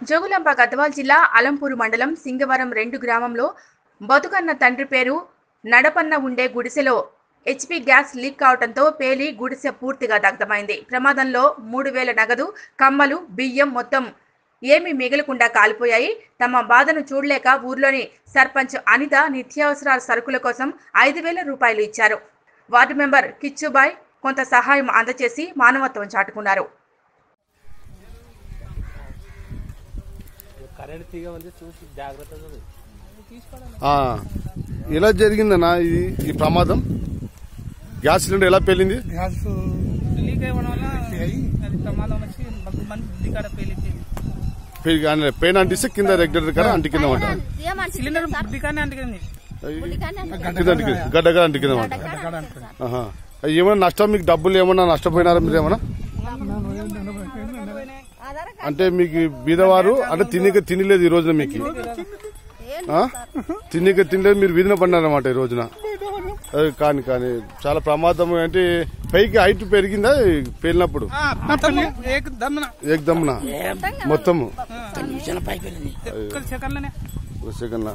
జోగులాంబ గద్వాల్ జిల్లా అలంపూరు మండలం సింగవరం రెండు గ్రామంలో బతుకన్న తండ్రి పేరు నడపన్న ఉండే గుడిసెలో హెచ్పి గ్యాస్ లీక్ కావడంతో పేలి గుడిసె పూర్తిగా దగ్ధమైంది ప్రమాదంలో మూడు వేల నగదు కమ్మలు బియ్యం మొత్తం ఏమీ మిగలకుండా కాలిపోయాయి తమ బాధను చూడలేక ఊర్లోని సర్పంచ్ అనిత నిత్యావసరాల సరుకుల కోసం ఐదు వేల రూపాయలు ఇచ్చారు వార్డు మెంబర్ కిచ్చుబాయ్ కొంత సహాయం అందజేసి మానవత్వం చాటుకున్నారు కరెంట్ తీగ ఉంది చూసి జాగ్రత్తగా ఉంది. ఆ, ఎలా జరిగిందన్నా ఇది ఈ ప్రమాదం గ్యాస్ సిలిండర్ ఎలా పేలింది గ్యాస్ లీక్ అవ్వడం వల్ల అది ప్రమాదం వచ్చి మంది మంది దిగాడ పేలింది పెయిన్ అంటిస్తే కింద రెగ్యులర్ కదా అంటి కింద ఉంటా సిలిండర్ బుద్ధిగానే అంటుకుంది కింద అంటి గడ్డగా అంటి కింద ఉంటా ఆహా. ఏమైనా నష్టం మీకు డబ్బులు ఏమన్నా నష్టపోయినారా మీరు ఏమన్నా అంటే మీకు బీదవారు అంటే తినక తినలేదు ఈ రోజున మీకు ఆ? తినక తినలేదు మీరు వీధిన పడినారన్నమాట ఈ రోజున అది కాని కానీ చాలా ప్రమాదం అంటే పైకి హైట్ పెరిగిందా పేలినప్పుడు దమ్మున ఏకదమ్మున మొత్తము ఒక్క సెకండ్లోనే సెకండ్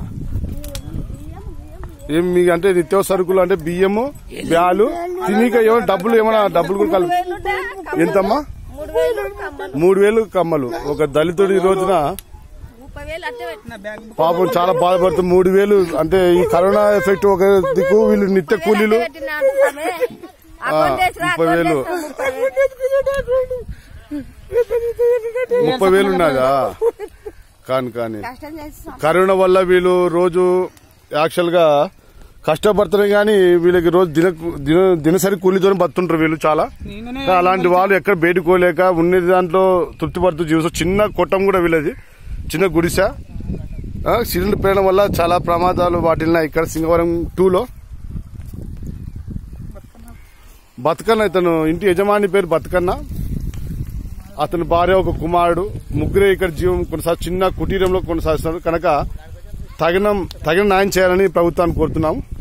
ఏం మీకు అంటే నిత్యావసర సరుకులు అంటే బియ్యము బ్యాలు తినక ఏమైనా డబ్బులు ఏమైనా డబ్బులు కూడా కలుపు ఎంతమ్మా మూడు వేలు కమ్మలు ఒక దళితుడు ఈ రోజున నా బ్యాగ్ పాపం చాలా బాధపడుతుంది మూడు వేలు అంటే ఈ కరోనా ఎఫెక్ట్ ఒక దిక్కు వీళ్ళు నిత్య కూలీలు ఆ, ముప్పై వేలు ముప్పై వేలు ఉన్నదా కాని కానీ కరోనా వల్ల వీళ్ళు రోజు యాక్చువల్ గా కష్టపడుతున్నారు కానీ వీళ్ళకి రోజు దిన దిన- దినసరి కూలీతో బతుంటారు వీళ్ళు చాలా నేనే కానీ అలాంటి వాళ్ళు ఎక్కడ బయటకోలేక ఉన్నది దాంట్లో తృప్తి పడుతూ జీవిస్తారు చిన్న కొట్టం కూడా వీళ్ళది చిన్న గుడిసె ఆ, సిలిండర్ పేయడం వల్ల చాలా ప్రమాదాలు వాటిల్లా ఇక్కడ సింగవరం టూలో బతుకన్న ఇతను ఇంటి యజమాని పేరు బతుకన్న అతని భార్య ఒక కుమారుడు ముగ్గురే ఇక్కడ జీవం కొనసాగి చిన్న కుటీరంలో కొనసాగిస్తున్నారు కనుక తగిన తగిన న్యాయం చేయాలని ప్రభుత్వాన్ని కోరుతున్నాము